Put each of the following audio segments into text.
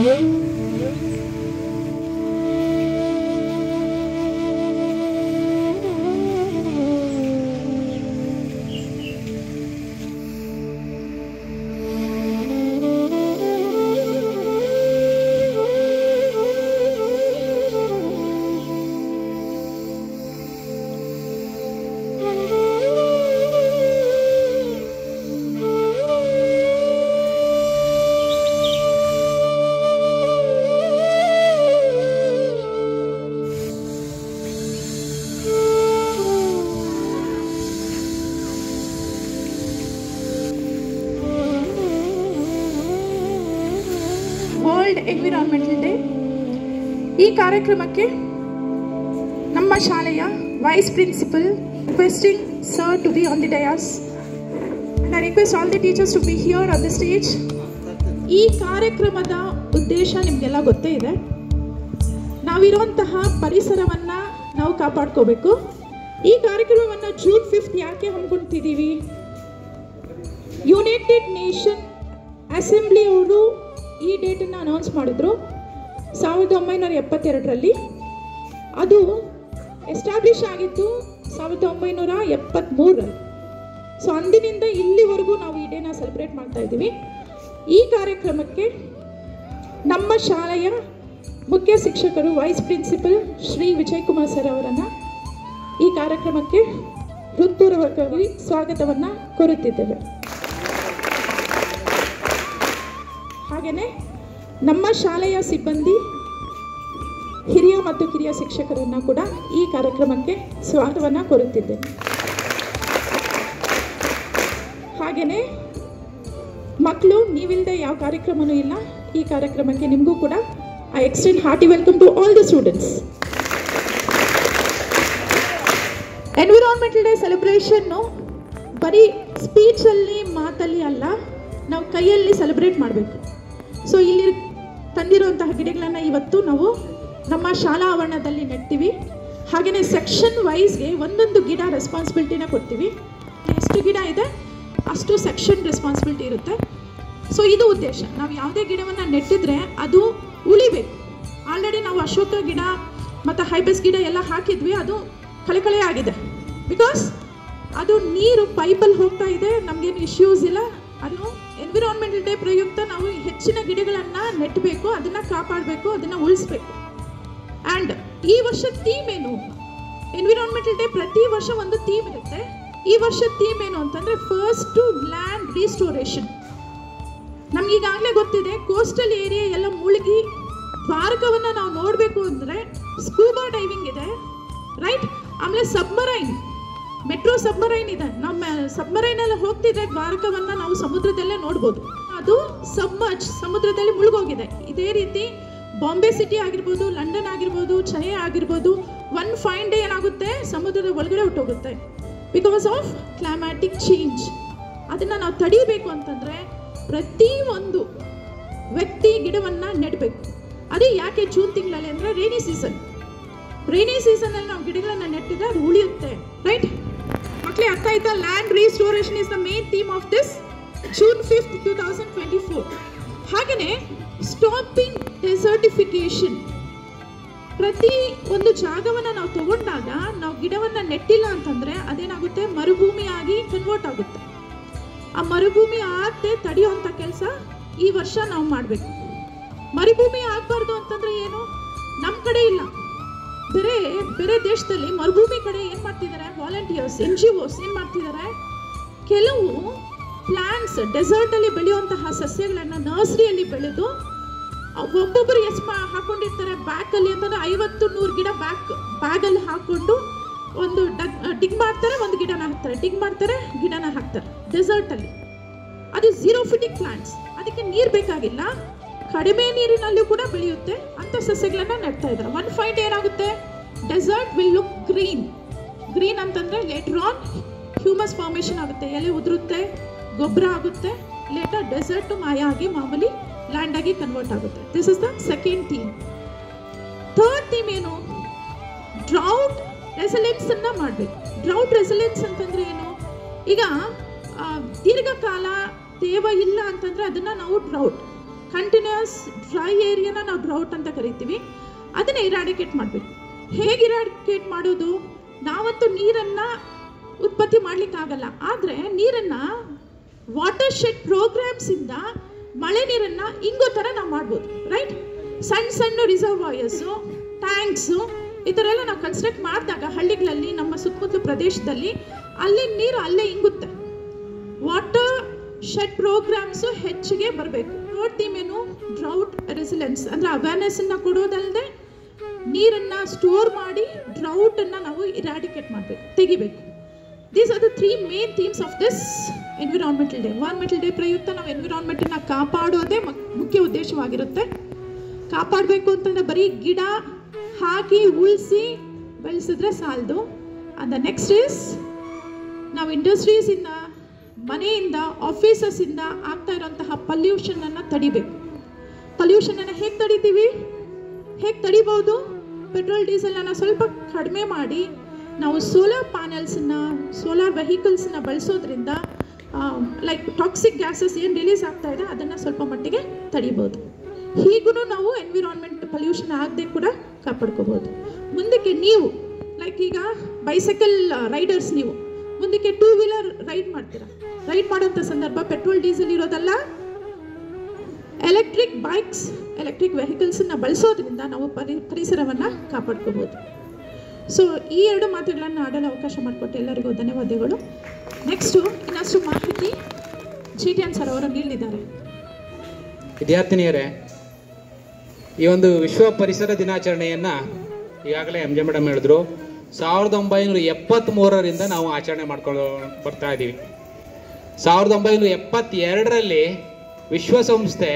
world environmental day ಈ ಕಾರ್ಯಕ್ರಮಕ್ಕೆ ನಮ್ಮ ಶಾಲೆಯ vice principal requesting sir to be on the dais I request all the teachers to be here on the stage ಈ ಕಾರ್ಯಕ್ರಮದ ಉದ್ದೇಶ ನಿಮಗೆಲ್ಲ ಗೊತ್ತೇ ಇದೆ ನಾವಿರುವಂತಹ ಪರಿಸರವನ್ನು ನಾವು ಕಾಪಾಡ್ಕೋಬೇಕು ಈ ಕಾರ್ಯಕ್ರಮವನ್ನು ಜೂನ್ ಫಿಫ್ತ್ ಯಾಕೆ ಹಮ್ಮಿಕೊಳ್ತಿದ್ದೀವಿ ಯುನೈಟೆಡ್ ನೇಷನ್ ಅಸೆಂಬ್ಲಿ ಅವರು ಈ ಡೇಟನ್ನು ಅನೌನ್ಸ್ ಮಾಡಿದ್ರು ಸಾವಿರದ ಒಂಬೈನೂರ ಎಪ್ಪತ್ತೆರಡರಲ್ಲಿ ಅದು ಎಸ್ಟಾಬ್ಲಿಷ್ ಆಗಿದ್ದು ಸಾವಿರದ ಒಂಬೈನೂರ ಎಪ್ಪತ್ತ್ಮೂರರಲ್ಲಿ ಸೊ ಅಂದಿನಿಂದ ಇಲ್ಲಿವರೆಗೂ ನಾವು ಈ ಡೇನ ಸೆಲೆಬ್ರೇಟ್ ಮಾಡ್ತಾ ಇದ್ದೀವಿ ಈ ಕಾರ್ಯಕ್ರಮಕ್ಕೆ ನಮ್ಮ ಶಾಲೆಯ ಮುಖ್ಯ ಶಿಕ್ಷಕರು vice principal Shri Vijay Kumar sir ಅವರನ್ನು ಈ ಕಾರ್ಯಕ್ರಮಕ್ಕೆ ಹೃತ್ಪೂರ್ವಕವಾಗಿ ಸ್ವಾಗತವನ್ನು ಕೋರುತ್ತಿದ್ದೇವೆ ಹಾಗೆಯೇ ನಮ್ಮ ಶಾಲೆಯ ಸಿಬ್ಬಂದಿ ಹಿರಿಯ ಮತ್ತು ಕಿರಿಯ ಶಿಕ್ಷಕರನ್ನು ಕೂಡ ಈ ಕಾರ್ಯಕ್ರಮಕ್ಕೆ ಸ್ವಾಗತವನ್ನು ಕೋರುತ್ತಿದ್ದೇನೆ ಹಾಗೆಯೇ ಮಕ್ಕಳು ನೀವಿಲ್ಲದೆ ಯಾವ ಕಾರ್ಯಕ್ರಮನೂ ಇಲ್ಲ ಈ ಕಾರ್ಯಕ್ರಮಕ್ಕೆ ನಿಮಗೂ ಕೂಡ I extend hearty welcome to all the students environmental day ಸೆಲೆಬ್ರೇಷನ್ನು ಬರೀ ಸ್ಪೀಚಲ್ಲಿ ಮಾತಲ್ಲಿ ಅಲ್ಲ ನಾವು ಕೈಯಲ್ಲಿ ಸೆಲೆಬ್ರೇಟ್ ಮಾಡಬೇಕು ಸೊ ಇಲ್ಲಿ ತಂದಿರುವಂತಹ ಗಿಡಗಳನ್ನು ಇವತ್ತು ನಾವು ನಮ್ಮ ಶಾಲಾ ಆವರಣದಲ್ಲಿ ನೆಡ್ತೀವಿ ಹಾಗೆಯೇ ಸೆಕ್ಷನ್ ವೈಸ್ಗೆ ಒಂದೊಂದು ಗಿಡ ರೆಸ್ಪಾನ್ಸಿಬಿಲಿಟಿನ ಕೊಡ್ತೀವಿ ಎಷ್ಟು ಗಿಡ ಇದೆ ಅಷ್ಟು ಸೆಕ್ಷನ್ ರೆಸ್ಪಾನ್ಸಿಬಿಲಿಟಿ ಇರುತ್ತೆ ಸೊ ಇದು ಉದ್ದೇಶ ನಾವು ಯಾವುದೇ ಗಿಡವನ್ನು ನೆಟ್ಟಿದ್ರೆ ಅದು ಉಳಿಬೇಕು ಆಲ್ರೆಡಿ ನಾವು ಅಶೋಕ ಗಿಡ ಮತ್ತು ಹೈಬಸ್ ಗಿಡ ಎಲ್ಲ ಹಾಕಿದ್ವಿ ಅದು ಕಳೆ ಕಳೆ ಆಗಿದೆ ಬಿಕಾಸ್ ಅದು ನೀರು ಪೈಪಲ್ಲಿ ಹೋಗ್ತಾ ಇದೆ ನಮಗೇನು ಇಶ್ಯೂಸ್ ಇಲ್ಲ ಅದು ಎನ್ವಿರಾನ್ಮೆಂಟಲ್ ಡೇ ಪ್ರಯುಕ್ತ ನಾವು ಹೆಚ್ಚಿನ ಗಿಡಗಳನ್ನು ನೆಟ್ಟಬೇಕು ಅದನ್ನು ಕಾಪಾಡಬೇಕು ಅದನ್ನು ಉಳಿಸ್ಬೇಕು ಆ್ಯಂಡ್ ಈ ವರ್ಷ ಥೀಮ್ ಏನು ಎನ್ವಿರಾನ್ಮೆಂಟಲ್ ಡೇ ಪ್ರತಿ ವರ್ಷ ಒಂದು ಥೀಮ್ ಇರುತ್ತೆ ಈ ವರ್ಷ ಥೀಮ್ ಏನು ಅಂತಂದರೆ ಫಸ್ಟ್ ಲ್ಯಾಂಡ್ ರೀಸ್ಟೋರೇಷನ್ ನಮ್ಗೀಗಾಗಲೇ ಗೊತ್ತಿದೆ ಕೋಸ್ಟಲ್ ಏರಿಯಾ ಎಲ್ಲ ಮುಳುಗಿ ದ್ವಾರಕವನ್ನು ನಾವು ನೋಡಬೇಕು ಅಂದರೆ ಸ್ಕೂಬಾ ಡೈವಿಂಗ್ ಇದೆ ರೈಟ್ ಆಮೇಲೆ ಸಬ್ಮರೈನ್ ಮೆಟ್ರೋ ಸಬ್ಮರೈನ್ ಇದೆ ನಮ್ಮ ಸಬ್ಮರೈನಲ್ಲಿ ಹೋಗ್ತಿದ್ರೆ ದ್ವಾರಕವನ್ನು ನಾವು ಸಮುದ್ರದಲ್ಲೇ ನೋಡ್ಬೋದು ಅದು ಸಬ್ಮರ್ಜ್ ಸಮುದ್ರದಲ್ಲಿ ಮುಳುಗೋಗಿದೆ ಇದೇ ರೀತಿ ಬಾಂಬೆ ಸಿಟಿ ಆಗಿರ್ಬೋದು ಲಂಡನ್ ಆಗಿರ್ಬೋದು ಚೆನ್ನೈ ಆಗಿರ್ಬೋದು ಒನ್ ಫೈನ್ ಡೇ ಏನಾಗುತ್ತೆ ಸಮುದ್ರದ ಒಳಗಡೆ ಹೊಟ್ಟೋಗುತ್ತೆ ಬಿಕಾಸ್ ಆಫ್ ಕ್ಲೈಮ್ಯಾಟಿಕ್ ಚೇಂಜ್ ಅದನ್ನು ನಾವು ತಡೀಬೇಕು ಅಂತಂದರೆ ಪ್ರತಿ ಒಂದು ವ್ಯಕ್ತಿ ಗಿಡವನ್ನು ನೆಡಬೇಕು ಅದೇ ಯಾಕೆ ಜೂನ್ ತಿಂಗಳಲ್ಲಿ ಅಂದರೆ ರೇನಿ ಸೀಸನ್ ರೈನಿ ಸೀಸನಲ್ಲಿ ನಾವು ಗಿಡಗಳನ್ನು ನೆಟ್ಟಿದ್ರೆ ಅದು ಉಳಿಯುತ್ತೆ ರೈಟ್ ಮಕ್ಕಳೇ ಅರ್ಥ ಆಯ್ತಾ land restoration is the main theme of this June fifth two thousand twenty four ಹಾಗೆಯೇ ಸ್ಟಾಪಿಂಗ್ ಡೆಸರ್ಟಿಫಿಕೇಶನ್ ಪ್ರತಿ ಒಂದು ಜಾಗವನ್ನು ನಾವು ತಗೊಂಡಾಗ ನಾವು ಗಿಡವನ್ನು ನೆಟ್ಟಿಲ್ಲ ಅಂತಂದರೆ ಅದೇನಾಗುತ್ತೆ ಮರುಭೂಮಿಯಾಗಿ ಕನ್ವರ್ಟ್ ಆಗುತ್ತೆ ಆ ಮರುಭೂಮಿ ಆಗದೆ ತಡೆಯುವಂಥ ಕೆಲಸ ಈ ವರ್ಷ ನಾವು ಮಾಡಬೇಕು ಮರುಭೂಮಿ ಆಗಬಾರ್ದು ಅಂತಂದ್ರೆ ಏನು ನಮ್ಮ ಕಡೆ ಇಲ್ಲ ಬೇರೆ ಬೇರೆ ದೇಶದಲ್ಲಿ ಮರುಭೂಮಿ ಕಡೆ ಏನು ಮಾಡ್ತಿದ್ದಾರೆ ವಾಲಂಟಿಯರ್ಸ್ ಎನ್ ಜಿ ಒಸ್ ಏನು ಮಾಡ್ತಿದ್ದಾರೆ ಕೆಲವು ಪ್ಲಾಂಟ್ಸ್ ಡೆಸರ್ಟಲ್ಲಿ ಬೆಳೆಯುವಂತಹ ಸಸ್ಯಗಳನ್ನು ನರ್ಸರಿಯಲ್ಲಿ ಬೆಳೆದು ಒಬ್ಬೊಬ್ಬರು ಎಷ್ಟು ಮಾ ಹಾಕೊಂಡಿರ್ತಾರೆ ಬ್ಯಾಗಲ್ಲಿ ಅಂತಂದ್ರೆ ಐವತ್ತು ನೂರು ಗಿಡ ಬ್ಯಾಗ್ ಬ್ಯಾಗಲ್ಲಿ ಹಾಕ್ಕೊಂಡು ಒಂದು ಡಗ್ ಡಿಗ್ ಮಾಡ್ತಾರೆ ಒಂದು ಗಿಡನ ಹಾಕ್ತಾರೆ ಡಿಗ್ ಮಾಡ್ತಾರೆ ಗಿಡನ ಹಾಕ್ತಾರೆ ಡೆಸರ್ಟಲ್ಲಿ ಅದು ಝೀರೋಫಿಟಿಕ್ ಪ್ಲಾಂಟ್ಸ್ ಅದಕ್ಕೆ ನೀರು ಬೇಕಾಗಿಲ್ಲ ಕಡಿಮೆ ನೀರಿನಲ್ಲೂ ಕೂಡ ಬೆಳೆಯುತ್ತೆ ಅಂತ ಸಸ್ಯಗಳನ್ನ ನೆಡ್ತಾ ಇದ್ದಾರೆ ಒನ್ ಫೈಟ್ ಏನಾಗುತ್ತೆ desert will look green green ಅಂತಂದ್ರೆ ಲೇಟರ್ ಆನ್ ಹ್ಯೂಮಸ್ ಫಾರ್ಮೇಷನ್ ಆಗುತ್ತೆ ಎಲೆ ಉದುರುತ್ತೆ ಗೊಬ್ಬರ ಆಗುತ್ತೆ ಲೇಟರ್ ಡೆಸರ್ಟ್ ಮಾಯ ಆಗಿ ಮಾಮೂಲಿ ಲ್ಯಾಂಡ್ ಆಗಿ ಕನ್ವರ್ಟ್ ಆಗುತ್ತೆ this is the second theme third theme ಏನು ಡ್ರೌಟ್ ರೆಸಿಲೆನ್ಸ್ ಅನ್ನ ಮಾಡಬೇಕು ಡ್ರೌಟ್ ರೆಸಿಲೆನ್ಸ್ ಅಂತಂದ್ರೆ ಏನು ಈಗ ಆ, ದೀರ್ಘಕಾಲ ತೇವ ಇಲ್ಲ ಅಂತಂದ್ರೆ ಅದನ್ನ ನಾವು ಡ್ರೌಟ್ ಕಂಟಿನ್ಯೂಸ್ ಡ್ರೈ ಏರಿಯಾನ ನಾವು ಡ್ರೌಟ್ ಅಂತ ಕರಿತೀವಿ ಅದನ್ನ ಇರಾಡಿಕೇಟ್ ಮಾಡಬೇಕು ಹೇಗೆ ಇರಾಡಿಕೇಟ್ ಮಾಡೋದು ನಾವಂತೂ ನೀರನ್ನು ಉತ್ಪತ್ತಿ ಮಾಡಲಿಕ್ಕಾಗಲ್ಲ ಆದರೆ ನೀರನ್ನು ವಾಟರ್ ಶೆಡ್ ಪ್ರೋಗ್ರಾಮ್ಸಿಂದ ಮಳೆ ನೀರನ್ನು ಇಂಗೋ ಥರ ನಾವು ಮಾಡ್ಬೋದು ರೈಟ್ ಸಣ್ಣ ಸಣ್ಣ ರಿಸರ್ವಾಯರ್ಸು ಟ್ಯಾಂಕ್ಸು ಈ ಥರ ಎಲ್ಲ ನಾವು ಕನ್ಸ್ಟ್ರಕ್ಟ್ ಮಾಡಿದಾಗ ಹಳ್ಳಿಗಳಲ್ಲಿ ನಮ್ಮ ಸುತ್ತಮುತ್ತಲ ಪ್ರದೇಶದಲ್ಲಿ ಅಲ್ಲಿ ನೀರು ಅಲ್ಲೇ ಇಂಗುತ್ತೆ ವಾಟರ್ ಶೆಡ್ ಪ್ರೋಗ್ರಾಮ್ಸು ಹೆಚ್ಚಿಗೆ ಬರಬೇಕು ಮೆನು ಡ್ರೌಟ್ ರೆಸಿಲೆನ್ಸ್ ಅಂದರೆ ಅವೇರ್ನೆಸ್ಸನ್ನು ಕೊಡೋದಲ್ಲದೆ ನೀರನ್ನು ಸ್ಟೋರ್ ಮಾಡಿ ಡ್ರೌಟನ್ನು ನಾವು ಇರಾಡಿಕೇಟ್ ಮಾಡಬೇಕು ತೆಗಿಬೇಕು these are the three main themes of this environmental day environmental day ಪ್ರಯುಕ್ತ ನಾವು ಎನ್ವಿರಾನ್ಮೆಂಟನ್ನು ಕಾಪಾಡೋದೇ ಮಕ್- ಮುಖ್ಯ ಉದ್ದೇಶವಾಗಿರುತ್ತೆ ಕಾಪಾಡಬೇಕು ಅಂತಂದರೆ ಬರೀ ಗಿಡ ಹಾಕಿ ಉಳಿಸಿ ಬೆಳೆಸಿದ್ರೆ ಸಾಲದು ಅಂದ ನೆಕ್ಸ್ಟ್ ಈಸ್ ನಾವು ಇಂಡಸ್ಟ್ರೀಸಿಂದ ಮನೆಯಿಂದ ಆಫೀಸಸ್ಸಿಂದ ಆಗ್ತಾ ಇರೋಂತಹ ಪಲ್ಯೂಷನನ್ನು ತಡಿಬೇಕು ಪಲ್ಯೂಷನನ್ನು ಹೇಗೆ ತಡಿತೀವಿ ಹೇಗೆ ತಡಿಬೋದು ಪೆಟ್ರೋಲ್ ಡೀಸೆಲನ್ನು ಸ್ವಲ್ಪ ಕಡಿಮೆ ಮಾಡಿ ನಾವು ಸೋಲಾರ್ ಪ್ಯಾನಲ್ಸನ್ನು ಸೋಲಾರ್ ವೆಹಿಕಲ್ಸನ್ನ ಬಳಸೋದ್ರಿಂದ ಲೈಕ್ ಟಾಕ್ಸಿಕ್ ಗ್ಯಾಸಸ್ ಏನು ರಿಲೀಸ್ ಆಗ್ತಾ ಇದೆ ಅದನ್ನು ಸ್ವಲ್ಪ ಮಟ್ಟಿಗೆ ತಡಿಬೋದು ಹೀಗೂ ನಾವು ಎನ್ವಿರಾನ್ಮೆಂಟ್ ಪಲ್ಯೂಷನ್ ಆಗದೆ ಕೂಡ ಕಾಪಾಡ್ಕೋಬೋದು ಮುಂದಕ್ಕೆ ನೀವು ಲೈಕ್ ಈಗ ಬೈಸೈಕಲ್ ರೈಡರ್ಸ್ ನೀವು ಮುಂದಕ್ಕೆ ಟೂ ವೀಲರ್ ರೈಡ್ ಮಾಡ್ತೀರಾ ರೈಡ್ ಮಾಡೋಂಥ ಸಂದರ್ಭ ಪೆಟ್ರೋಲ್ ಡೀಸೆಲ್ ಇರೋದಲ್ಲ ಎಲೆಕ್ಟ್ರಿಕ್ ಬೈಕ್ಸ್ ಎಲೆಕ್ಟ್ರಿಕ್ ವೆಹಿಕಲ್ಸನ್ನು ಬಳಸೋದ್ರಿಂದ ನಾವು ಪರಿ ಪರಿಸರವನ್ನು ಕಾಪಾಡ್ಕೋಬೋದು ಸೊ ಈ ಎರಡು ಮಾತುಗಳನ್ನು ಆಡಲು ಅವಕಾಶ ಮಾಡಿಕೊಟ್ಟು ಎಲ್ಲರಿಗೂ ಧನ್ಯವಾದಗಳು ನೆಕ್ಸ್ಟು ಇನ್ನಷ್ಟು ಮಾಹಿತಿ ಜಿ ಟಿ ಎನ್ ಸರ್ ಅವರು ನೀಡಲಿದ್ದಾರೆ ವಿದ್ಯಾರ್ಥಿನಿಯರೇ ಈ ಒಂದು ವಿಶ್ವ ಪರಿಸರ ದಿನಾಚರಣೆಯನ್ನ ಈಗಾಗಲೇ ಎಂ ಜೆ ಮೇಡಮ್ ಹೇಳಿದ್ರು ಸಾವಿರದ ಒಂಬೈನೂರ ಎಪ್ಪತ್ತ್ಮೂರರಿಂದ ನಾವು ಆಚರಣೆ ಮಾಡ್ಕೊಂಡು ಬರ್ತಾ ಇದ್ದೀವಿ ಸಾವಿರದ ಒಂಬೈನೂರ ಎಪ್ಪತ್ತೆರಡರಲ್ಲಿ ವಿಶ್ವಸಂಸ್ಥೆ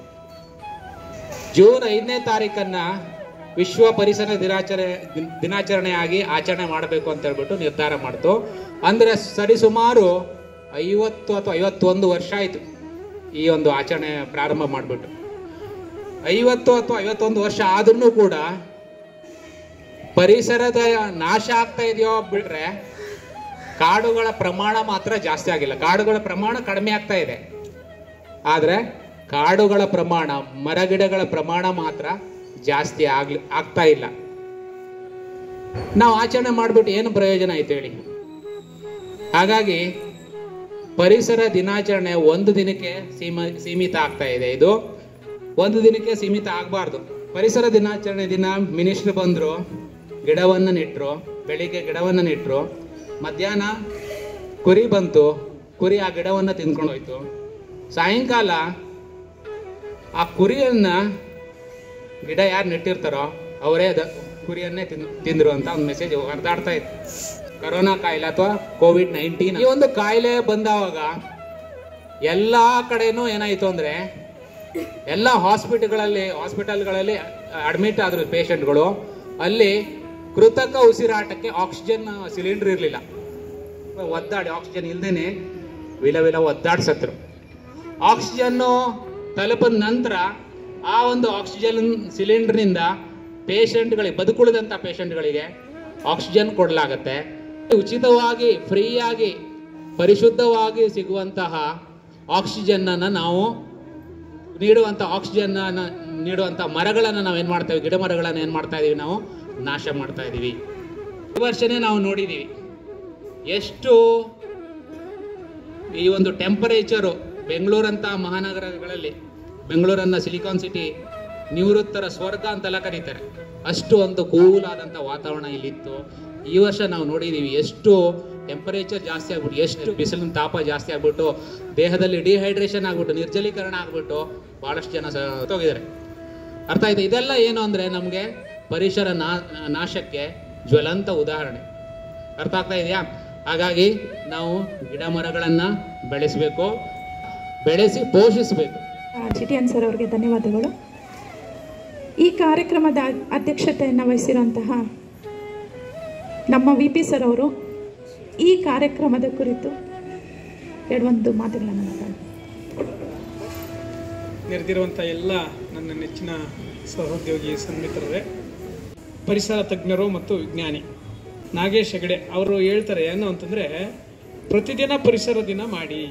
ಜೂನ್ ಐದನೇ ತಾರೀಕನ್ನ ವಿಶ್ವ ಪರಿಸರ ದಿನಾಚರಣೆ ದಿನಾಚರಣೆಯಾಗಿ ಆಚರಣೆ ಮಾಡಬೇಕು ಅಂತ ಹೇಳ್ಬಿಟ್ಟು ನಿರ್ಧಾರ ಮಾಡ್ತು ಅಂದರೆ ಸರಿಸುಮಾರು ಐವತ್ತು ಅಥವಾ ಐವತ್ತೊಂದು ವರ್ಷ ಆಯಿತು ಈ ಒಂದು ಆಚರಣೆ ಪ್ರಾರಂಭ ಮಾಡಿಬಿಟ್ಟು ಐವತ್ತು ಅಥವಾ ಐವತ್ತೊಂದು ವರ್ಷ ಆದ್ರೂ ಕೂಡ ಪರಿಸರದ ನಾಶ ಆಗ್ತಾ ಇದೆಯೋ ಬಿಟ್ರೆ ಕಾಡುಗಳ ಪ್ರಮಾಣ ಮಾತ್ರ ಜಾಸ್ತಿ ಆಗಿಲ್ಲ ಕಾಡುಗಳ ಪ್ರಮಾಣ ಕಡಿಮೆ ಆಗ್ತಾ ಇದೆ ಆದರೆ ಕಾಡುಗಳ ಪ್ರಮಾಣ ಮರಗಿಡಗಳ ಪ್ರಮಾಣ ಮಾತ್ರ ಜಾಸ್ತಿ ಆಗ್ಲಿ ಆಗ್ತಾ ಇಲ್ಲ ನಾವು ಆಚರಣೆ ಮಾಡಿಬಿಟ್ಟು ಏನು ಪ್ರಯೋಜನ ಆಯ್ತು ಹೇಳಿ ಹಾಗಾಗಿ ಪರಿಸರ ದಿನಾಚರಣೆ ಒಂದು ದಿನಕ್ಕೆ ಸೀಮ ಸೀಮಿತ ಆಗ್ತಾ ಇದೆ ಇದು ಒಂದು ದಿನಕ್ಕೆ ಸೀಮಿತ ಆಗಬಾರ್ದು ಪರಿಸರ ದಿನಾಚರಣೆ ದಿನ ಮಿನಿಸ್ಟ್ರ್ ಬಂದರು ಗಿಡವನ್ನು ನೆಟ್ಟರು ಬೆಳಿಗ್ಗೆ ಗಿಡವನ್ನು ನೆಟ್ಟರು ಮಧ್ಯಾಹ್ನ ಕುರಿ ಬಂತು ಕುರಿ ಆ ಗಿಡವನ್ನು ತಿಂದ್ಕೊಂಡು ಹೋಯ್ತು ಸಾಯಂಕಾಲ ಆ ಕುರಿಯನ್ನ ಗಿಡ ಯಾರು ನೆಟ್ಟಿರ್ತಾರೋ ಅವರೇ ಅದ ಕುರಿಯನ್ನೇ ತಿಂದ್ ತಿಂದ್ರು ಅಂತ ಒಂದು ಮೆಸೇಜ್ ಹರಿದಾಡ್ತಾ ಇತ್ತು ಕರೋನಾ ಕಾಯಿಲೆ ಅಥವಾ ಕೋವಿಡ್ ನೈನ್ಟೀನ್ ಈ ಒಂದು ಕಾಯಿಲೆ ಬಂದಾವಾಗ ಎಲ್ಲ ಕಡೆನೂ ಏನಾಯಿತು ಅಂದ್ರೆ ಎಲ್ಲ ಹಾಸ್ಪಿಟಲ್ಗಳಲ್ಲಿ ಹಾಸ್ಪಿಟಲ್ಗಳಲ್ಲಿ ಅಡ್ಮಿಟ್ ಆದ್ರು ಪೇಷಂಟ್ಗಳು ಅಲ್ಲಿ ಕೃತಕ ಉಸಿರಾಟಕ್ಕೆ ಆಕ್ಸಿಜನ್ ಸಿಲಿಂಡರ್ ಇರಲಿಲ್ಲ ಒದ್ದಾಡಿ ಆಕ್ಸಿಜನ್ ಇಲ್ದೇನೆ ವಿಲ ವಿಲ ಒದ್ದಾಡಿ ಸತ್ರು ಆಕ್ಸಿಜನ್ನು ತಲುಪಿದ ನಂತರ ಆ ಒಂದು ಆಕ್ಸಿಜನ್ ಸಿಲಿಂಡರ್ನಿಂದ ಪೇಷಂಟ್ಗಳಿಗೆ ಬದುಕುಳಿದಂಥ ಪೇಷಂಟ್ಗಳಿಗೆ ಆಕ್ಸಿಜನ್ ಕೊಡಲಾಗತ್ತೆ ಉಚಿತವಾಗಿ ಫ್ರೀಯಾಗಿ ಪರಿಶುದ್ಧವಾಗಿ ಸಿಗುವಂತಹ ಆಕ್ಸಿಜನ್ನನ್ನು ನಾವು ನೀಡುವಂಥ ಆಕ್ಸಿಜನ್ ನೀಡುವಂಥ ಮರಗಳನ್ನು ನಾವು ಏನು ಮಾಡ್ತಾ ಗಿಡ ಮರಗಳನ್ನು ಏನು ಮಾಡ್ತಾ ಇದೀವಿ ನಾವು ನಾಶ ಮಾಡ್ತಾ ಇದ್ದೀವಿ ಈ ವರ್ಷನೇ ನಾವು ನೋಡಿದ್ದೀವಿ ಎಷ್ಟು ಈ ಒಂದು ಟೆಂಪರೇಚರು ಬೆಂಗಳೂರಂಥ ಮಹಾನಗರಗಳಲ್ಲಿ ಬೆಂಗಳೂರನ್ನ ಸಿಲಿಕಾನ್ ಸಿಟಿ ನಿವೃತ್ತರ ಸ್ವರ್ಗ ಅಂತೆಲ್ಲ ಕರೀತಾರೆ ಅಷ್ಟು ಒಂದು ಕೂಲ್ ಆದಂಥ ವಾತಾವರಣ ಇಲ್ಲಿತ್ತು ಈ ವರ್ಷ ನಾವು ನೋಡಿದ್ದೀವಿ ಎಷ್ಟು ಟೆಂಪರೇಚರ್ ಜಾಸ್ತಿ ಆಗ್ಬಿಟ್ಟು ಎಷ್ಟು ಬಿಸಿಲಿನ ತಾಪ ಜಾಸ್ತಿ ಆಗ್ಬಿಟ್ಟು ದೇಹದಲ್ಲಿ ಡಿಹೈಡ್ರೇಷನ್ ಆಗ್ಬಿಟ್ಟು ನಿರ್ಜಲೀಕರಣ ಆಗ್ಬಿಟ್ಟು ಭಾಳಷ್ಟು ಜನ ಸತ್ತೋಗಿದ್ದಾರೆ ಅರ್ಥ ಆಯ್ತು ಇದೆಲ್ಲ ಏನು ಅಂದರೆ ನಮಗೆ ಪರಿಸರ ನಾ ನಾಶಕ್ಕೆ ಜ್ವಲಂತ ಉದಾಹರಣೆ ಅರ್ಥ ಆಗ್ತಾ ಇದೆಯಾ ಹಾಗಾಗಿ ನಾವು ಗಿಡ ಮರಗಳನ್ನು ಬೆಳೆಸಬೇಕು ಬೆಳೆಸಿ ಪೋಷಿಸಬೇಕು ಜಿ ಟಿ ಎನ್ ಸರ್ ಅವರಿಗೆ ಧನ್ಯವಾದಗಳು ಈ ಕಾರ್ಯಕ್ರಮದ ಅಧ್ಯಕ್ಷತೆಯನ್ನು ವಹಿಸಿರುವಂತಹ ನಮ್ಮ ವಿ ಪಿ ಸರ್ ಅವರು ಈ ಕಾರ್ಯಕ್ರಮದ ಕುರಿತು ಎರಡೊಂದು ಮಾತುಗಳನ್ನು ಮಾತಾಡಿ ನೆರೆದಿರುವಂಥ ಎಲ್ಲ ನನ್ನ ನೆಚ್ಚಿನ ಸಹೋದ್ಯೋಗಿ ಸನ್ಮಿತ್ರರೇ ಪರಿಸರ ತಜ್ಞರು ಮತ್ತು ವಿಜ್ಞಾನಿ ನಾಗೇಶ್ ಹೆಗಡೆ ಅವರು ಹೇಳ್ತಾರೆ ಏನು ಅಂತಂದರೆ ಪ್ರತಿದಿನ ಪರಿಸರ ದಿನ ಮಾಡಿ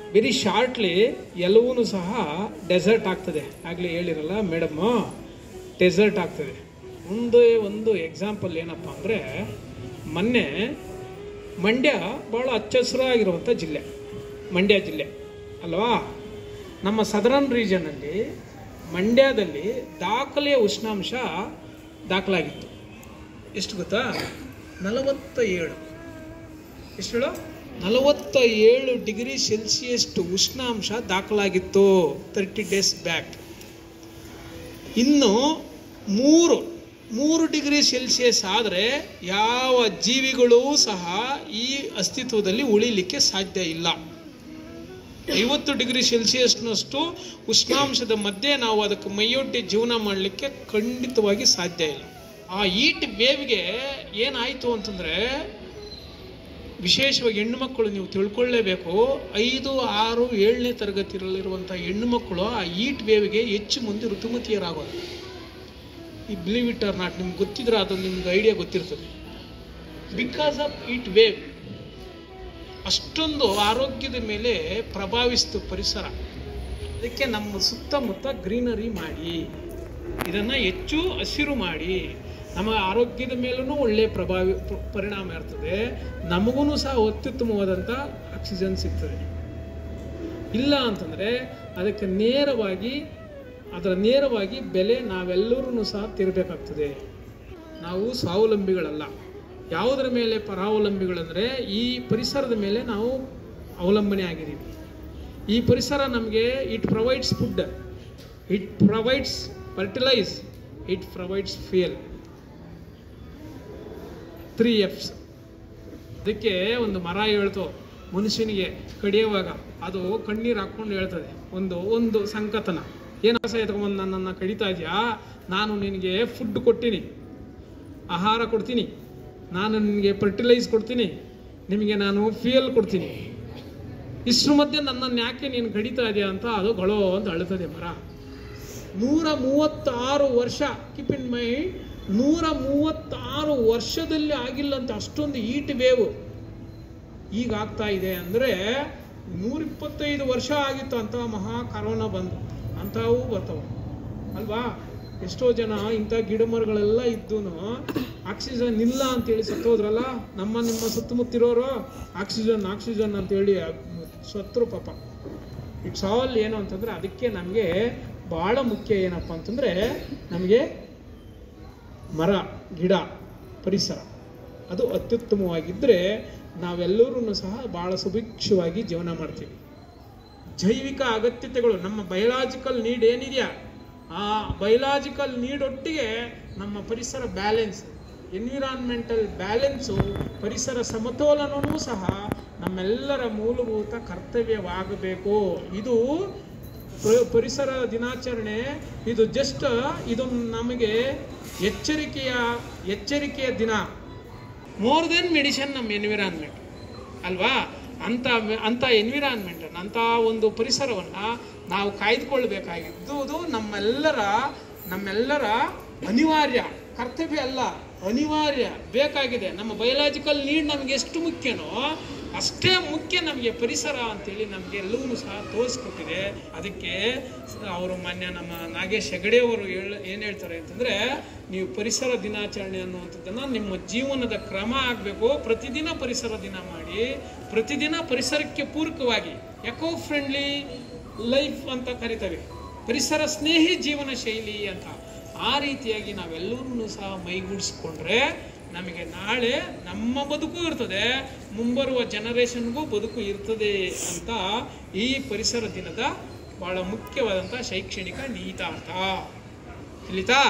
ವೆರಿ ಶಾರ್ಟ್ಲಿ ಎಲ್ಲವೂ ಸಹ ಡೆಸರ್ಟ್ ಆಗ್ತದೆ ಆಗಲೇ ಹೇಳಿರಲ್ಲ ಮೇಡಮ್ಮು ಡೆಸರ್ಟ್ ಆಗ್ತದೆ ಒಂದೇ ಒಂದು ಎಕ್ಸಾಂಪಲ್ ಏನಪ್ಪ ಅಂದರೆ ಮೊನ್ನೆ ಮಂಡ್ಯ ಭಾಳ ಹಚ್ಚ ಹಸಿರಾಗಿರುವಂಥ ಜಿಲ್ಲೆ ಮಂಡ್ಯ ಜಿಲ್ಲೆ ಅಲ್ವಾ ನಮ್ಮ ಸದರನ್ ರೀಜನಲ್ಲಿ ಮಂಡ್ಯದಲ್ಲಿ ದಾಖಲೆಯ ಉಷ್ಣಾಂಶ ದಾಖಲಾಗಿತ್ತು ಎಷ್ಟು ಗೊತ್ತಾ ನಲವತ್ತ ಏಳು ಎಷ್ಟು ಹೇಳು ನಲವತ್ತ ಏಳು ಡಿಗ್ರಿ ಸೆಲ್ಸಿಯಸ್ಟ್ ಉಷ್ಣಾಂಶ ದಾಖಲಾಗಿತ್ತು ತರ್ಟಿ ಡೇಸ್ ಬ್ಯಾಕ್ ಇನ್ನು ಮೂರು ಮೂರು ಡಿಗ್ರಿ ಸೆಲ್ಸಿಯಸ್ ಆದರೆ ಯಾವ ಜೀವಿಗಳೂ ಸಹ ಈ ಅಸ್ತಿತ್ವದಲ್ಲಿ ಉಳಿಲಿಕ್ಕೆ ಸಾಧ್ಯ ಇಲ್ಲ ಐವತ್ತು ಡಿಗ್ರಿ ಸೆಲ್ಸಿಯಸ್ನಷ್ಟು ಉಷ್ಣಾಂಶದ ಮಧ್ಯೆ ನಾವು ಅದಕ್ಕೆ ಮೈಯೊಡ್ಡಿ ಜೀವನ ಮಾಡಲಿಕ್ಕೆ ಖಂಡಿತವಾಗಿ ಸಾಧ್ಯ ಇಲ್ಲ ಆ ಈಟ್ ವೇವ್ಗೆ ಏನಾಯಿತು ಅಂತಂದರೆ ವಿಶೇಷವಾಗಿ ಹೆಣ್ಣು ಮಕ್ಕಳು ನೀವು ತಿಳ್ಕೊಳ್ಳೇಬೇಕು ಐದು ಆರು ಏಳನೇ ತರಗತಿಯಲ್ಲಿರುವಂಥ ಹೆಣ್ಣು ಮಕ್ಕಳು ಆ ಈಟ್ ವೇವ್ಗೆ ಹೆಚ್ಚು ಮುಂದೆ ಋತುಮತಿಯರಾಗೋದು ಈ ಬಿಲೀವ್ ಇಟ್ ಆರ್ ನಾಟ್ ನಿಮ್ಗೆ ಗೊತ್ತಿದ್ರೆ ಅದು ನಿಮ್ಗೆ ಐಡಿಯಾ ಗೊತ್ತಿರ್ತದೆ ಬಿಕಾಸ್ ಆಫ್ ಈಟ್ ವೇವ್ ಅಷ್ಟೊಂದು ಆರೋಗ್ಯದ ಮೇಲೆ ಪ್ರಭಾವಿಸ್ತು ಪರಿಸರ ಅದಕ್ಕೆ ನಮ್ಮ ಸುತ್ತಮುತ್ತ ಗ್ರೀನರಿ ಮಾಡಿ ಇದನ್ನು ಹೆಚ್ಚು ಹಸಿರು ಮಾಡಿ ನಮ್ಮ ಆರೋಗ್ಯದ ಮೇಲೂ ಒಳ್ಳೆಯ ಪ್ರಭಾವಿ ಪ- ಪರಿಣಾಮ ಇರ್ತದೆ ನಮಗೂ ಸಹ ಅತ್ಯುತ್ತಮವಾದಂಥ ಆಕ್ಸಿಜನ್ ಸಿಗ್ತದೆ ಇಲ್ಲ ಅಂತಂದರೆ ಅದಕ್ಕೆ ನೇರವಾಗಿ ಅದರ ನೇರವಾಗಿ ಬೆಲೆ ನಾವೆಲ್ಲರೂ ಸಹ ತಿರಬೇಕಾಗ್ತದೆ ನಾವು ಸ್ವಾವಲಂಬಿಗಳಲ್ಲ ಯಾವುದರ ಮೇಲೆ ಪರಾವಲಂಬಿಗಳಂದರೆ ಈ ಪರಿಸರದ ಮೇಲೆ ನಾವು ಅವಲಂಬನೆ ಆಗಿದ್ದೀವಿ ಈ ಪರಿಸರ ನಮಗೆ it provides food it provides fertilise it provides fuel three Fs ಅದಕ್ಕೆ ಒಂದು ಮರ ಹೇಳ್ತು ಮನುಷ್ಯನಿಗೆ ಕಡಿಯುವಾಗ ಅದು ಕಣ್ಣೀರು ಹಾಕ್ಕೊಂಡು ಹೇಳ್ತದೆ ಒಂದು ಒಂದು ಸಂಕತನ ಏನು ಆಸೆ ಎತ್ಕೊಂಬಂದು ನನ್ನನ್ನು ಕಡಿತಾ ಇದೆಯಾ ನಾನು ನಿನಗೆ ಫುಡ್ ಕೊಡ್ತೀನಿ ಆಹಾರ ಕೊಡ್ತೀನಿ ನಾನು ನಿನಗೆ ಫರ್ಟಿಲೈಸ್ ಕೊಡ್ತೀನಿ ನಿಮಗೆ ನಾನು ಫ್ಯೂಯಲ್ ಕೊಡ್ತೀನಿ ಇಷ್ಟ್ರ ಮಧ್ಯೆ ನನ್ನನ್ನು ಯಾಕೆ ನೀನು ಕಡಿತಾ ಇದೆಯಾ ಅಂತ ಅದು ಗೊಳೋ ಅಂತ ಅಳ್ತದೆ ಮರ ನೂರ ಮೂವತ್ತಾರು ವರ್ಷ ಕೀಪ್ ಇನ್ ಮೈ ನೂರ ಮೂವತ್ತಾರು ವರ್ಷದಲ್ಲಿ ಆಗಿಲ್ಲ ಅಂತ ಅಷ್ಟೊಂದು ಈಟ್ ವೇವ್ ಈಗ ಆಗ್ತಾ ಇದೆ ಅಂದರೆ ನೂರಿಪ್ಪತ್ತೈದು ವರ್ಷ ಆಗಿತ್ತು ಅಂತ ಮಹಾ ಕರೋನಾ ಬಂದು ಅಂಥವು ಬರ್ತಾವ ಅಲ್ವಾ ಎಷ್ಟೋ ಜನ ಇಂಥ ಗಿಡ ಮರಗಳೆಲ್ಲ ಇದ್ದೂ ಆಕ್ಸಿಜನ್ ಇಲ್ಲ ಅಂತೇಳಿ ಸತ್ತೋದ್ರಲ್ಲ ನಮ್ಮ ನಿಮ್ಮ ಸುತ್ತಮುತ್ತಿರೋರು ಆಕ್ಸಿಜನ್ ಆಕ್ಸಿಜನ್ ಅಂತೇಳಿ ಸತ್ರು ಪಾಪ ಇಟ್ಸ್ ಆಲ್ ಏನು ಅಂತಂದ್ರೆ ಅದಕ್ಕೆ ನಮಗೆ ಭಾಳ ಮುಖ್ಯ ಏನಪ್ಪ ಅಂತಂದ್ರೆ ನಮಗೆ ಮರ ಗಿಡ ಪರಿಸರ ಅದು ಅತ್ಯುತ್ತಮವಾಗಿದ್ದರೆ ನಾವೆಲ್ಲರೂ ಸಹ ಭಾಳ ಸುಭಿಕ್ಷವಾಗಿ ಜೀವನ ಮಾಡ್ತೀವಿ ಜೈವಿಕ ಅಗತ್ಯತೆಗಳು ನಮ್ಮ ಬಯಲಾಜಿಕಲ್ ನೀಡ್ ಏನಿದೆಯಾ ಆ ಬಯಲಾಜಿಕಲ್ ನೀಡ್ ಒಟ್ಟಿಗೆ ನಮ್ಮ ಪರಿಸರ ಬ್ಯಾಲೆನ್ಸ್ ಎನ್ವಿರಾನ್ಮೆಂಟಲ್ ಬ್ಯಾಲೆನ್ಸು ಪರಿಸರ ಸಮತೋಲನವೂ ಸಹ ನಮ್ಮೆಲ್ಲರ ಮೂಲಭೂತ ಕರ್ತವ್ಯವಾಗಬೇಕು ಇದು ಪ- ಪರಿಸರ ದಿನಾಚರಣೆ ಇದು ಜಸ್ಟ್ ಇದು ನಮಗೆ ಎಚ್ಚರಿಕೆಯ ಎಚ್ಚರಿಕೆಯ ದಿನ ಮೋರ್ ದೆನ್ ಮೆಡಿಷನ್ ನಮ್ಮ ಎನ್ವಿರಾನ್ಮೆಂಟ್ ಅಲ್ವಾ ಅಂಥ ಅಂಥ ಎನ್ವಿರಾನ್ಮೆಂಟನ್ನು ಅಂಥ ಒಂದು ಪರಿಸರವನ್ನು ನಾವು ಕಾಯ್ದುಕೊಳ್ಬೇಕಾಗಿದ್ದು ನಮ್ಮೆಲ್ಲರ ನಮ್ಮೆಲ್ಲರ ಅನಿವಾರ್ಯ ಕರ್ತವ್ಯ ಅಲ್ಲ ಅನಿವಾರ್ಯ ಬೇಕಾಗಿದೆ ನಮ್ಮ ಬಯೋಲಾಜಿಕಲ್ ನೀಡ್ ನಮಗೆ ಎಷ್ಟು ಮುಖ್ಯನೋ ಅಷ್ಟೇ ಮುಖ್ಯ ನಮಗೆ ಪರಿಸರ ಅಂತೇಳಿ ನಮಗೆ ಎಲ್ಲವೂ ಸಹ ತೋರಿಸ್ಕೊಟ್ಟಿದೆ ಅದಕ್ಕೆ ಅವರು ಮಾನ್ಯ ನಮ್ಮ ನಾಗೇಶ್ ಹೆಗಡೆ ಅವರು ಹೇಳ ಏನು ಹೇಳ್ತಾರೆ ಅಂತಂದರೆ ನೀವು ಪರಿಸರ ದಿನಾಚರಣೆ ಅನ್ನುವಂಥದ್ದನ್ನು ನಿಮ್ಮ ಜೀವನದ ಕ್ರಮ ಆಗಬೇಕು ಪ್ರತಿದಿನ ಪರಿಸರ ದಿನ ಮಾಡಿ ಪ್ರತಿದಿನ ಪರಿಸರಕ್ಕೆ ಪೂರಕವಾಗಿ ಎಕೋ ಫ್ರೆಂಡ್ಲಿ ಲೈಫ್ ಅಂತ ಕರಿತೇವೆ ಪರಿಸರ ಸ್ನೇಹಿ ಜೀವನ ಶೈಲಿ ಅಂತ ಆ ರೀತಿಯಾಗಿ ನಾವೆಲ್ಲರೂ ಸಹ ಮೈಗೂಡಿಸ್ಕೊಂಡ್ರೆ ನಮಗೆ ನಾಳೆ ನಮ್ಮ ಬದುಕು ಇರ್ತದೆ ಮುಂಬರುವ ಜನರೇಷನ್ಗೂ ಬದುಕು ಇರ್ತದೆ ಅಂತ ಈ ಪರಿಸರ ದಿನದ ಬಹಳ ಮುಖ್ಯವಾದಂಥ ಶೈಕ್ಷಣಿಕ ನೀತಾರ್ಥ ತಿಳಿತಾ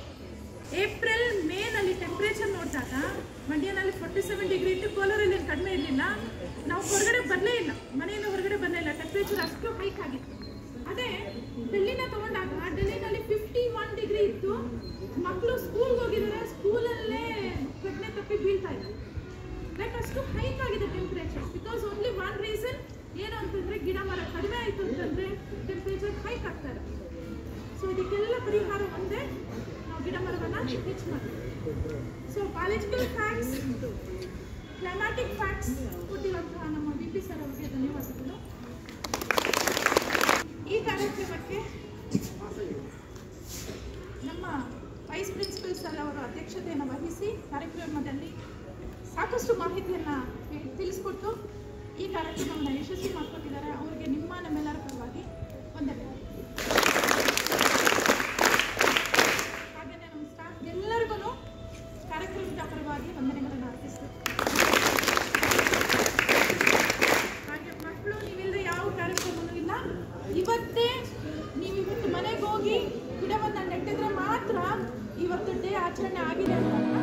ಏಪ್ರಿಲ್ ಮೇನಲ್ಲಿ ಟೆಂಪ್ರೇಚರ್ ನೋಡಿದಾಗ ಮಂಡ್ಯನಲ್ಲಿ ಫೋರ್ಟಿ ಸೆವೆನ್ ಡಿಗ್ರಿ ಇತ್ತು ಕೋಲಾರಲ್ಲಿ ಏನು ಕಡಿಮೆ ಇರಲಿಲ್ಲ ನಾವು ಹೊರಗಡೆ ಬರಲೇ ಇಲ್ಲ ಮನೆಯಿಂದ ಹೊರಗಡೆ ಬರಲೇ ಇಲ್ಲ ಟೆಂಪ್ರೇಚರ್ ಅಷ್ಟು ಹೈಕ್ ಆಗಿತ್ತು ಅದೇ ಡೆಲ್ಲಿನ ತಗೊಂಡಾಗ ಡೆಲ್ಲಿನಲ್ಲಿ ಫಿಫ್ಟಿ ಒನ್ ಡಿಗ್ರಿ ಇತ್ತು ಮಕ್ಕಳು ಸ್ಕೂಲ್ಗೆ ಹೋಗಿದ್ದಾರೆ ಸ್ಕೂಲಲ್ಲೇ ಘಟನೆ ತಪ್ಪಿ ಬೀಳ್ತಾ ಇದ್ದಾರೆ ಲೈಕ್ ಅಷ್ಟು ಹೈಕ್ ಆಗಿದೆ temperature because only one reason ಏನು ಅಂತಂದ್ರೆ ಗಿಡ ಮರ ಕಡಿಮೆ ಆಯಿತು ಅಂತಂದ್ರೆ ಟೆಂಪ್ರೇಚರ್ ಹೈಕ್ ಆಗ್ತಾ ಇದೆ ಸೊ ಇದಕ್ಕೆಲ್ಲ ಪರಿಹಾರ ಒಂದೇ ನಾವು ಗಿಡ ಮರವನ್ನ ಹೆಚ್ಚು ಮಾಡ್ತೀವಿ so biological facts climatic facts ಕೊಟ್ಟಿರುವಂತಹ ನಮ್ಮ ಬಿ ಪಿ ಸರ್ ಅವರಿಗೆ ಧನ್ಯವಾದಗಳು ಕಾರ್ಯಕ್ರಮಕ್ಕೆ ನಮ್ಮ ವೈಸ್ ಪ್ರಿನ್ಸಿಪಲ್ ಸರ್ ಅವರು ಅಧ್ಯಕ್ಷತೆಯನ್ನು ವಹಿಸಿ ಕಾರ್ಯಕ್ರಮದಲ್ಲಿ ಸಾಕಷ್ಟು ಮಾಹಿತಿಯನ್ನು ತಿಳಿಸ್ಕೊಟ್ಟು ಈ ಕಾರ್ಯಕ್ರಮವನ್ನು ಯಶಸ್ವಿ ಮಾಡ್ಕೊಟ್ಟಿದ್ದಾರೆ ಅವರಿಗೆ ನಿಮ್ಮ ನಮ್ಮೆಲ್ಲರ ಪರವಾಗಿ ವಂದನೆ ಹಾಗೆಯೇ ನಮ್ಮ ಸ್ಟಾಫ್ ಎಲ್ಲರಿಗೂ ಕಾರ್ಯಕ್ರಮದ ಪರವಾಗಿ ವಂದನೆಗಳನ್ನು ಅರ್ಪಿಸ್ತೀನಿ ಹಾಗೆ ಮಕ್ಕಳು ನೀವಿಲ್ಲದೆ ಯಾವ ಕಾರ್ಯಕ್ರಮವೂ ಇಲ್ಲ ಇವತ್ತೇ ನೀವು ಇವತ್ತು ಮನೆಗೆ ಹೋಗಿ ಗಿಡವನ್ನು ನೆಟ್ಟಿದ್ರೆ ಮಾತ್ರ ಇವತ್ತು ಡೇ ಆಚರಣೆ ಆಗಿದೆ ಅಂತ